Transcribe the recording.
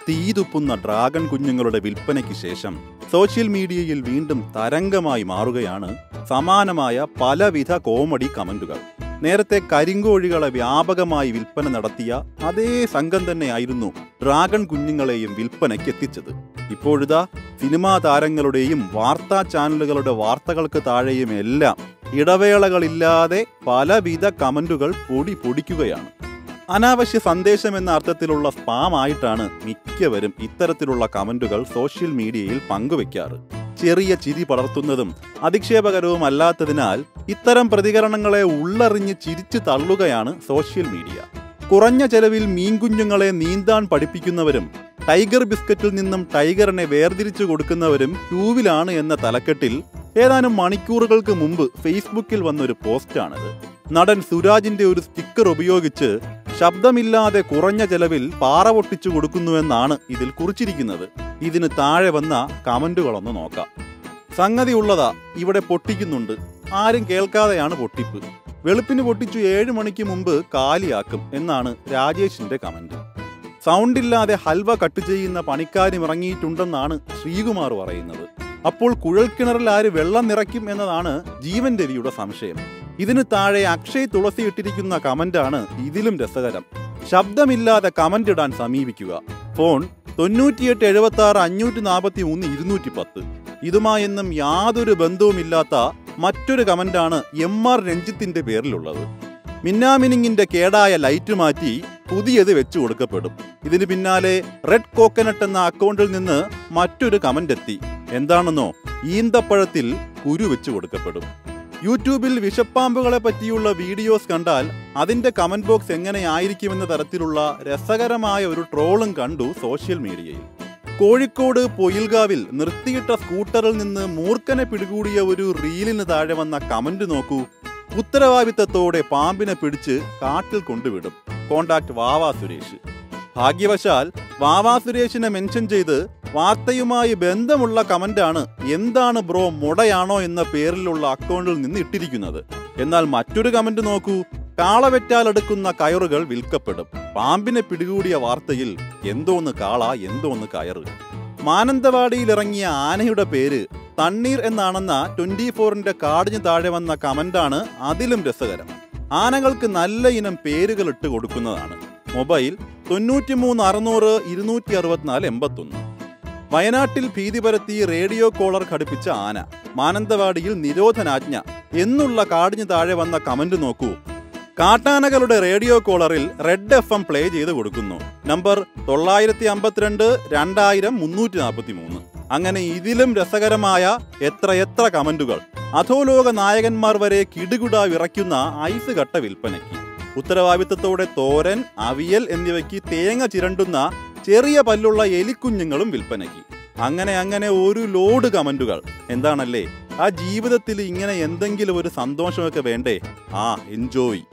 തീതുപ്പുന്ന dragon കുഞ്ഞുങ്ങളുടെ വിൽപ്പനയ്ക്ക് ശേഷം സോഷ്യൽ മീഡിയയിൽ വീണ്ടും തരംഗമായി മാറുകയാണ് സമാനമായ പലവിധ കോമഡി കമന്റുകൾ നേരത്തെ കരിങ്കോഴികളെ വ്യാപകമായി വിൽപ്പന നടത്തിയ അതേ സംഘം തന്നെയായിരുന്നു ഡ്രാഗൺ കുഞ്ഞുങ്ങളെയും വിൽപ്പനയ്ക്ക് എത്തിച്ചത് ഇപ്പോഴിതാ സിനിമാ താരങ്ങളുടെയും വാർത്താ ചാനലുകളുടെ വാർത്തകൾക്ക് താഴെയും എല്ലാം ഇടവേളകളില്ലാതെ പലവിധ കമന്റുകൾ പൊടി പൊടിക്കുകയാണ് അനാവശ്യ സന്ദേശം എന്ന അർത്ഥത്തിലുള്ള സ്പാം ആയിട്ടാണ് മിക്കവരും ഇത്തരത്തിലുള്ള കമന്റുകൾ സോഷ്യൽ മീഡിയയിൽ പങ്കുവെക്കാറ് ചെറിയ ചിരി പടർത്തുന്നതും അധിക്ഷേപകരവും അല്ലാത്തതിനാൽ ഇത്തരം പ്രതികരണങ്ങളെ ഉള്ളറിഞ്ഞ് ചിരിച്ചു തള്ളുകയാണ് സോഷ്യൽ മീഡിയ കുറഞ്ഞ ചെലവിൽ മീൻകുഞ്ഞുങ്ങളെ നീന്താൻ പഠിപ്പിക്കുന്നവരും ടൈഗർ ബിസ്ക്കറ്റിൽ നിന്നും ടൈഗറിനെ വേർതിരിച്ചു കൊടുക്കുന്നവരും ക്യൂവിലാണ് എന്ന തലക്കെട്ടിൽ ഏതാനും മണിക്കൂറുകൾക്ക് മുമ്പ് ഫേസ്ബുക്കിൽ വന്നൊരു പോസ്റ്റാണിത് നടൻ സുരാജിന്റെ ഒരു സ്റ്റിക്കർ ഉപയോഗിച്ച് ശബ്ദമില്ലാതെ കുറഞ്ഞ ചെലവിൽ പാറ പൊട്ടിച്ചു കൊടുക്കുന്നുവെന്നാണ് ഇതിൽ കുറിച്ചിരിക്കുന്നത് ഇതിന് താഴെ വന്ന കമന്റുകളൊന്ന് നോക്കാം സംഗതി ഉള്ളതാ ഇവിടെ പൊട്ടിക്കുന്നുണ്ട് ആരും കേൾക്കാതെയാണ് പൊട്ടിപ്പ് വെളുപ്പിന് പൊട്ടിച്ചു ഏഴ് മണിക്ക് മുമ്പ് കാലിയാക്കും എന്നാണ് രാജേഷിന്റെ കമന്റ് സൗണ്ട് ഇല്ലാതെ ഹൽവ കട്ട് ചെയ്യുന്ന പണിക്കാരും ഇറങ്ങിയിട്ടുണ്ടെന്നാണ് ശ്രീകുമാർ പറയുന്നത് അപ്പോൾ കുഴൽക്കിണറിൽ ആര് വെള്ളം നിറയ്ക്കും എന്നതാണ് ജീവൻ രവിയുടെ സംശയം ഇതിന് താഴെ അക്ഷയ് തുളസി ഇട്ടിരിക്കുന്ന കമന്റാണ് ഇതിലും രസകരം ശബ്ദമില്ലാതെ കമന്റ് ഇടാൻ സമീപിക്കുക ഫോൺ തൊണ്ണൂറ്റിയെട്ട് എഴുപത്തി ആറ് അഞ്ഞൂറ്റി നാൽപ്പത്തി മൂന്ന് ഇരുന്നൂറ്റി പത്ത് ഇതുമായൊന്നും യാതൊരു ബന്ധവുമില്ലാത്ത മറ്റൊരു കമന്റാണ് എം ആർ രഞ്ജിത്തിന്റെ പേരിലുള്ളത് മിന്നാമിനിങ്ങിന്റെ കേടായ ലൈറ്റ് മാറ്റി പുതിയത് വെച്ചു കൊടുക്കപ്പെടും ഇതിന് പിന്നാലെ റെഡ് കോക്കനട്ട് എന്ന അക്കൗണ്ടിൽ നിന്ന് മറ്റൊരു കമന്റ് എത്തി എന്താണെന്നോ ഈന്തപ്പഴത്തിൽ കുരു വെച്ചു കൊടുക്കപ്പെടും യൂട്യൂബിൽ വിഷപ്പാമ്പുകളെ പറ്റിയുള്ള വീഡിയോസ് കണ്ടാൽ അതിന്റെ കമന്റ് ബോക്സ് എങ്ങനെയായിരിക്കുമെന്ന തരത്തിലുള്ള രസകരമായ ഒരു ട്രോളും കണ്ടു സോഷ്യൽ മീഡിയയിൽ കോഴിക്കോട് പൊയിൽകാവിൽ നിർത്തിയിട്ട സ്കൂട്ടറിൽ നിന്ന് മൂർഖനെ പിടികൂടിയ ഒരു റീലിന് താഴെ വന്ന കമന്റ് നോക്കൂ ഉത്തരവാദിത്തത്തോടെ പാമ്പിനെ പിടിച്ച് കാട്ടിൽ കൊണ്ടുവിടും കോണ്ടാക്ട് വാവാ സുരേഷ് ഭാഗ്യവശാൽ വാവാ സുരേഷിനെ മെൻഷൻ ചെയ്ത് വാർത്തയുമായി ബന്ധമുള്ള കമന്റാണ് എന്താണ് ബ്രോ മുടയാണോ എന്ന പേരിലുള്ള അക്കൗണ്ടിൽ നിന്ന് ഇട്ടിരിക്കുന്നത് എന്നാൽ മറ്റൊരു കമന്റ് നോക്കൂ കാളവെറ്റാലെടുക്കുന്ന കയറുകൾ വിൽക്കപ്പെടും പാമ്പിനെ പിടികൂടിയ വാർത്തയിൽ എന്തോന്ന് കാള എന്തോന്ന് കയറ് മാനന്തവാടിയിൽ ഇറങ്ങിയ ആനയുടെ പേര് തണ്ണീർ എന്നാണെന്ന ട്വന്റി ഫോറിന്റെ കാടിന് താഴെ വന്ന കമന്റാണ് അതിലും രസകരം ആനകൾക്ക് നല്ല ഇനം പേരുകൾ ഇട്ട് കൊടുക്കുന്നതാണ് മൊബൈൽ തൊണ്ണൂറ്റിമൂന്ന് അറുന്നൂറ് ഇരുന്നൂറ്റി അറുപത്തിനാല് എൺപത്തൊന്ന് വയനാട്ടിൽ ഭീതി പരത്തി റേഡിയോ കോളർ ഘടിപ്പിച്ച ആന മാനന്തവാടിയിൽ നിരോധനാജ്ഞ എന്നുള്ള കാടിന് താഴെ വന്ന കമന്റ് നോക്കൂ കാട്ടാനകളുടെ റേഡിയോ കോളറിൽ റെഡ് എഫ് എം പ്ലേ ചെയ്ത് കൊടുക്കുന്നു നമ്പർ തൊള്ളായിരത്തി അമ്പത്തിരണ്ട് രണ്ടായിരം മുന്നൂറ്റി നാൽപ്പത്തി മൂന്ന് അങ്ങനെ ഇതിലും രസകരമായ എത്രയെത്ര കമന്റുകൾ അധോലോക നായകന്മാർ വരെ കിടുകിട വിറയ്ക്കുന്ന ഐസ് കട്ട വിൽപ്പനയ്ക്ക് ഉത്തരവാദിത്തത്തോടെ തോരൻ അവിയൽ എന്നിവയ്ക്ക് തേങ്ങ ചിരണ്ടുന്ന ചെറിയ പല്ലുള്ള എലിക്കുഞ്ഞുങ്ങളും വിൽപ്പനയ്ക്ക് അങ്ങനെ അങ്ങനെ ഒരു ലോഡ് കമന്റുകൾ എന്താണല്ലേ ആ ജീവിതത്തിൽ ഇങ്ങനെ എന്തെങ്കിലും ഒരു സന്തോഷമൊക്കെ വേണ്ടേ ആ എൻജോയ്